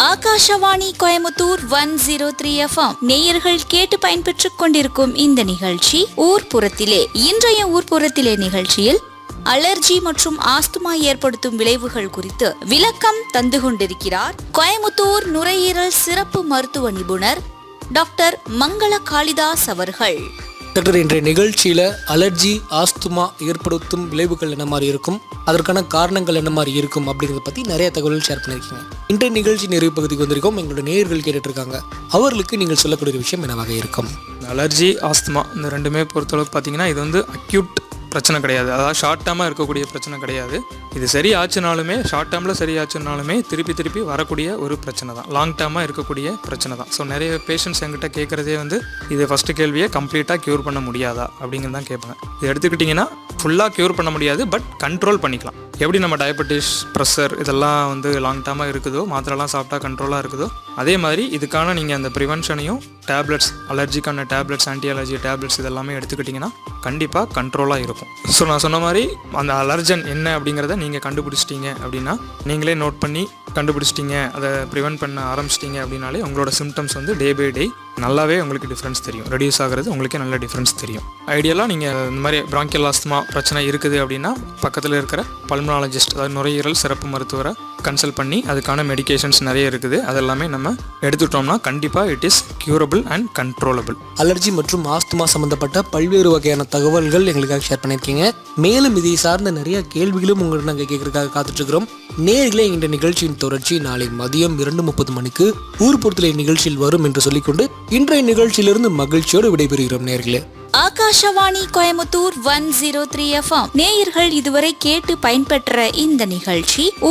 Akashvani Coimbatore one zero three FM நேயர்கள் கேட்டு பயன்பெற்றுக் கொண்டிருக்கும் இந்த நிகழ்ச்சி ஊர்ப்புறத்திலே இன்றைய ஊர்ப்புறத்திலே நிகழ்ச்சியில் அலர்ஜி மற்றும் ஆஸ்துமா ஏற்படுத்தும் விளைவுகள் குறித்து விளக்கம் தந்து கொண்டிருக்கிறார் கோயமுத்தூர் நுரையீரல் சிறப்பு மருத்துவ நிபுணர் டாக்டர் மங்கள காளிதாஸ் அவர்கள் டாக்டர் இன்றைய நிகழ்ச்சியில் அலர்ஜி ஆஸ்துமா ஏற்படுத்தும் விளைவுகள் என்ன மாதிரி இருக்கும் அதற்கான காரணங்கள் என்ன மாதிரி இருக்கும் அப்படிங்கிறத பற்றி நிறைய தகவல்கள் ஷேர் பண்ணியிருக்கீங்க இன்றைய நிகழ்ச்சி நிறைவு பகுதிக்கு வந்திருக்கோம் எங்களோட நேயர்கள் கேட்டுட்டு இருக்காங்க அவர்களுக்கு நீங்கள் சொல்லக்கூடிய விஷயம் என்னவாக இருக்கும் அலர்ஜி ஆஸ்துமா இந்த ரெண்டுமே பொறுத்தளவுக்கு பார்த்தீங்கன்னா இது வந்து அக்யூட் பிரச்சனை கிடையாது அதாவது ஷார்ட் டேர்மாக இருக்கக்கூடிய பிரச்சனை கிடையாது இது சரி ஆச்சுனாலுமே ஷார்ட் டேர்மில் சரி ஆச்சுனாலுமே திருப்பி திருப்பி வரக்கூடிய ஒரு பிரச்சனை தான் லாங் டேர்மாக இருக்கக்கூடிய பிரச்சனை தான் ஸோ நிறைய பேஷண்ட்ஸ் என்கிட்ட கேட்குறதே வந்து இது ஃபஸ்ட்டு கேள்வியை கம்ப்ளீட்டாக க்யூர் பண்ண முடியாதா அப்படிங்கிறது தான் கேட்பாங்க இது எடுத்துக்கிட்டிங்கன்னா ஃபுல்லாக க்யூர் பண்ண முடியாது பட் கண்ட்ரோல் பண்ணிக்கலாம் எப்படி நம்ம டயபெட்டிஸ் ப்ரெஷர் இதெல்லாம் வந்து லாங் டேர்மாக இருக்குதோ மாத்திரைலாம் சாப்பிட்டா கண்ட்ரோலாக இருக்குதோ அதே மாதிரி இதுக்கான நீங்கள் அந்த ப்ரிவென்ஷனையும் டேப்லெட்ஸ் அலர்ஜிக்கான டேப்லெட்ஸ் ஆன்டி அலர்ஜி டேப்லெட்ஸ் இதெல்லாமே எடுத்துக்கிட்டிங்கன்னா கண்டிப்பாக கண்ட்ரோலாக இருக்கும் ஸோ நான் சொன்ன மாதிரி அந்த அலர்ஜன் என்ன அப்படிங்கிறத நீங்கள் கண்டுபிடிச்சிட்டீங்க அப்படின்னா நீங்களே நோட் பண்ணி கண்டுபிடிச்சிட்டீங்க அதை ப்ரிவென்ட் பண்ண ஆரம்பிச்சிட்டிங்க அப்படின்னாலே உங்களோட சிம்டம்ஸ் வந்து டே பை டே நல்லாவே உங்களுக்கு டிஃப்ரென்ஸ் தெரியும் ரெடியூஸ் ஆகிறது உங்களுக்கே நல்ல டிஃப்ரென்ஸ் தெரியும் ஐடியலாக நீங்கள் இந்த மாதிரி பிராங்கியல் ஆஸ்துமா பிரச்சனை இருக்குது அப்படின்னா பக்கத்தில் இருக்கிற பல்மனாலஜிஸ்ட் அதாவது நுரையீரல் சிறப்பு மருத்துவரை கன்சல்ட் பண்ணி அதுக்கான மெடிகேஷன்ஸ் நிறைய இருக்குது அதெல்லாமே நம்ம எடுத்துட்டோம்னா கண்டிப்பாக it is curable and controllable allergy மற்றும் ஆஸ்துமா சம்பந்தப்பட்ட பல்வேறு வகையான தகவல்கள் எங்களுக்காக ஷேர் பண்ணியிருக்கீங்க மேலும் இதை சார்ந்த நிறைய கேள்விகளும் உங்கள்கிட்ட நாங்கள் கேட்கறதுக்காக காத்துட்டு இருக்கிறோம் நேர்களே இந்த நிகழ்ச்சியின் தொடர்ச்சி நாளை மதியம் இரண்டு முப்பது மணிக்கு ஊர்புறத்திலே நிகழ்ச்சியில் வரும் என்று சொல்லிக்கொண்டு இன்றைய நிகழ்ச்சியிலிருந்து மகிழ்ச்சியோடு விடைபெறுகிறோம் நேர்களே Akashvani Coimbatore one zero three FM நேயர்கள் இதுவரை கேட்டு பயன்பெற்ற இந்த நிகழ்ச்சி